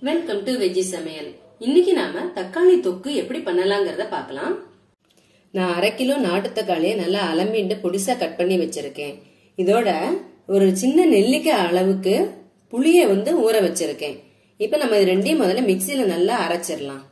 welcome to veggie சமையல் இன்னைக்கு நாம தக்காளி தொக்கு எப்படி பண்ணலாங்கிறத பார்க்கலாம் நான் அரை கிலோ நாட்டு தக்காளியை நல்லா அலம்பிண்டு பொடிசா கட் பண்ணி வச்சிருக்கேன் இதோட ஒரு சின்ன நெல்லிக்காய் அளவுக்கு புளிய வந்து ஊற வச்சிருக்கேன் இப்ப நம்ம இது ரெண்டையும் முதல்ல மிக்சியில நல்லா அரைச்சிடலாம்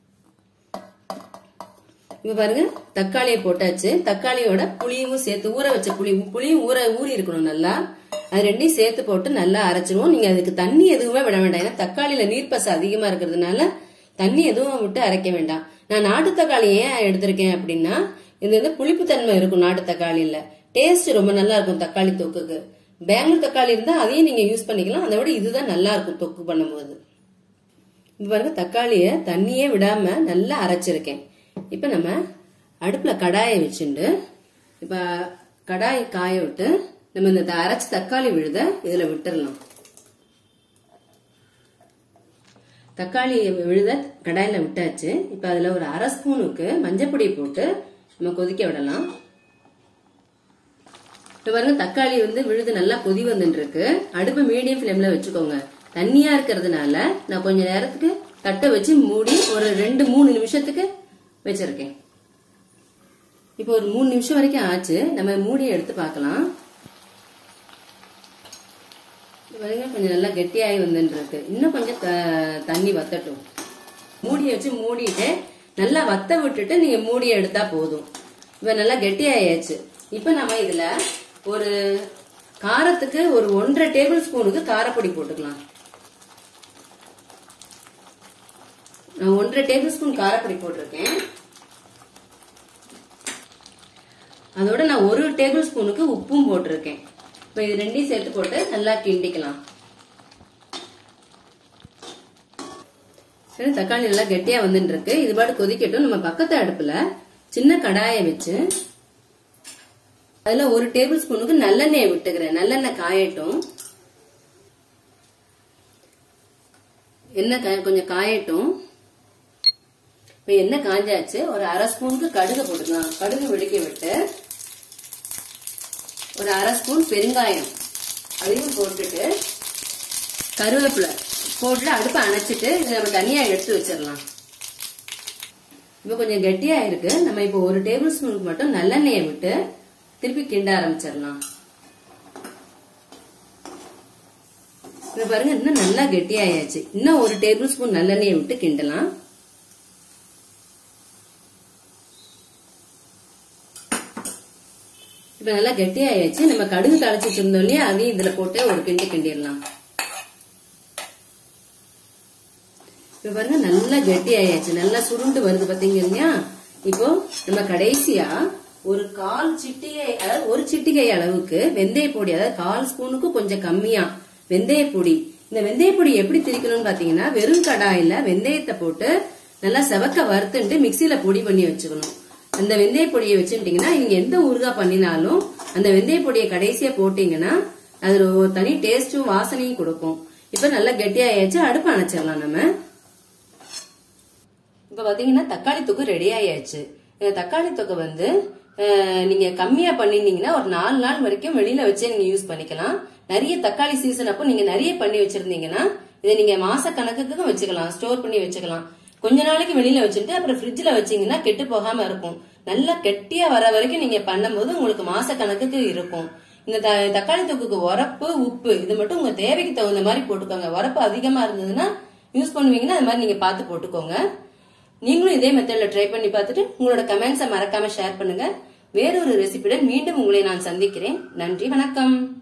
இப்ப பாருங்க தக்காளியை போட்டாச்சு தக்காளியோட புளியும் சேர்த்து ஊற வச்ச புளி புளியும் ஊற ஊறி இருக்கணும் நல்லா அது ரெண்டையும் சேர்த்து போட்டு நல்லா அரைச்சிருவோம் நீங்க அதுக்கு தண்ணி எதுவுமே விட வேண்டாம் ஏன்னா தக்காளியில நீர்ப்பசை அதிகமா இருக்கிறதுனால தண்ணி எதுவும் விட்டு அரைக்க வேண்டாம் நான் நாட்டு தக்காளி ஏன் எடுத்திருக்கேன் அப்படின்னா இது வந்து புளிப்பு தன்மை இருக்கும் நாட்டு தக்காளியில டேஸ்ட் ரொம்ப நல்லா இருக்கும் தக்காளி தொக்குக்கு பெங்களூர் தக்காளி இருந்தா அதையும் நீங்க யூஸ் பண்ணிக்கலாம் அதை விட இதுதான் நல்லா இருக்கும் தொக்கு பண்ணும்போது இப்ப பாருங்க தக்காளிய தண்ணியே விடாம நல்லா அரைச்சிருக்கேன் இப்ப நம்ம அடுப்புல கடாயை வச்சுண்டு இப்ப கடாயை காய விட்டு நம்ம இந்த த- அரைச்ச தக்காளி விழுத இதுல விட்டுறலாம் தக்காளி விழுத கடாயில விட்டாச்சு இப்ப அதுல ஒரு அரை ஸ்பூனுக்கு மஞ்சப்பொடி போட்டு நம்ம கொதிக்க விடலாம் இப்ப பாருங்க தக்காளி வந்து விழுது நல்லா கொதி வந்துட்டு இருக்கு அடுப்பு மீடியம் ஃப்ளேம்ல வச்சுக்கோங்க தண்ணியா இருக்கிறதுனால நான் கொஞ்ச நேரத்துக்கு தட்டை வச்சு மூடி ஒரு ரெண்டு மூணு நிமிஷத்துக்கு வச்சிருக்கேன் இப்போ ஒரு மூணு நிமிஷம் வரைக்கும் ஆச்சு நம்ம மூடியை எடுத்து பார்க்கலாம் இது பாருங்க கொஞ்சம் நல்லா கெட்டியாகி வந்துட்டு இருக்கு இன்னும் கொஞ்சம் த- தண்ணி வத்தட்டும் மூடியை வச்சு மூடிட்டு நல்லா வத்த விட்டுட்டு நீங்க மூடியை எடுத்தா போதும் இப்ப நல்லா கெட்டியாயாச்சு இப்ப நம்ம இதுல ஒரு காரத்துக்கு ஒரு ஒன்றரை டேபிள் ஸ்பூனுக்கு காரப்பொடி போட்டுக்கலாம் நான் ஒன்றரை டேபிள் ஸ்பூன் காரப்பொடி போட்டிருக்கேன் அதோட நான் ஒரு டேபிள் ஸ்பூனுக்கு உப்பும் போட்டிருக்கேன் இப்போ இது ரெண்டையும் சேர்த்து போட்டு நல்லா கிண்டிக்கலாம் சரி தக்காளி நல்லா கெட்டியா வந்துட்டு இருக்கு இது பாட்டு கொதிக்கட்டும் நம்ம பக்கத்து அடுப்புல சின்ன கடாயை வச்சு அதுல ஒரு டேபிள் ஸ்பூனுக்கு நல்லெண்ணெய் விட்டுக்கிறேன் நல்லெண்ணெய் காயட்டும் எண்ணெய் கா- கொஞ்சம் காயட்டும் இப்ப எண்ணெய் காஞ்சாச்சு ஒரு அரை ஸ்பூனுக்கு கடுகு போட்டுக்கலாம் கடுகு வெடிக்க விட்டு ஒரு அரை ஸ்பூன் பெருங்காயம் அதையும் போட்டுட்டு கருவேப்பிலை போட்டுட்டு அடுப்பை அணைச்சிட்டு இதை நம்ம தனியா எடுத்து வச்சிடலாம் இப்போ கொஞ்சம் கெட்டியா இருக்கு நம்ம இப்போ ஒரு டேபிள் ஸ்பூனுக்கு மட்டும் நல்லெண்ணெயை விட்டு திருப்பி கிண்ட ஆரம்பிச்சிடலாம் இப்ப பாருங்க இன்னும் நல்லா கெட்டியாயாச்சு இன்னும் ஒரு டேபிள் ஸ்பூன் நல்லெண்ணெயை விட்டு கிண்டலாம் இப்ப நல்லா கெட்டியாயாச்சு நம்ம கடுகு தாளிச்சிட்டு இருந்தோம் இல்லையா அதையும் இதுல போட்டு ஒரு கிண்டி கிண்டிடலாம் இப்ப பாருங்க நல்லா கெட்டி ஆயாச்சு நல்லா சுருண்டு வருது பாத்தீங்க இல்லையா இப்போ நம்ம கடைசியா ஒரு கால் சிட்டிகை அதாவது ஒரு சிட்டிகை அளவுக்கு வெந்தய பொடி அதாவது கால் ஸ்பூனுக்கு கொஞ்சம் கம்மியா வெந்தய பொடி இந்த வெந்தய பொடி எப்படி திரிக்கணும்னு பாத்தீங்கன்னா வெறும் கடாயில வெந்தயத்தை போட்டு நல்லா செவக்க வறுத்துட்டு மிக்சியில பொடி பண்ணி வச்சுக்கணும் அந்த வெந்தய பொடியை வச்சுட்டீங்கன்னா நீங்க எந்த ஊறுகாய் பண்ணினாலும் அந்த வெந்தய பொடியை கடைசியா போட்டீங்கன்னா அது ஒரு தனி டேஸ்டும் வாசனையும் கொடுக்கும் இப்ப நல்லா கெட்டியாயாச்சு அடுப்பு அணைச்சிடலாம் நம்ம இப்ப பாத்தீங்கன்னா தக்காளி தொக்கு ரெடி ஆயாச்சு இந்த தக்காளி தொக்கு வந்து அஹ், நீங்க கம்மியா பண்ணிருந்தீங்கன்னா ஒரு நாலு நாள் வரைக்கும் வெளியில வச்சே நீங்க யூஸ் பண்ணிக்கலாம் நிறைய தக்காளி சீசன் அப்போ நீங்க நிறைய பண்ணி வச்சிருந்தீங்கன்னா இதை நீங்க மாச கணக்குக்கும் வச்சுக்கலாம் ஸ்டோர் பண்ணி வச்சுக்கலாம் கொஞ்ச நாளைக்கு வெளியில வச்சுட்டு அப்புறம் ஃப்ரிட்ஜ்ல வச்சீங்கன்னா கெட்டு போகாம இருக்கும் நல்லா கெட்டியா வர வரைக்கும் நீங்க பண்ணும்போது உங்களுக்கு மாச கணக்குக்கு இருக்கும் இந்த த- தக்காளி தொக்குக்கு உரப்பு உப்பு இது மட்டும் உங்க தேவைக்கு தகுந்த மாதிரி போட்டுக்கோங்க உரப்பு அதிகமா இருந்ததுன்னா யூஸ் பண்ணுவீங்கன்னா அது மாதிரி நீங்க பார்த்து போட்டுக்கோங்க நீங்களும் இதே மெத்தட்ல ட்ரை பண்ணி பார்த்துட்டு உங்களோட கமெண்ட்ஸை மறக்காம ஷேர் பண்ணுங்க வேறொரு ரெசிபியுடன் மீண்டும் உங்களை நான் சந்திக்கிறேன் நன்றி வணக்கம்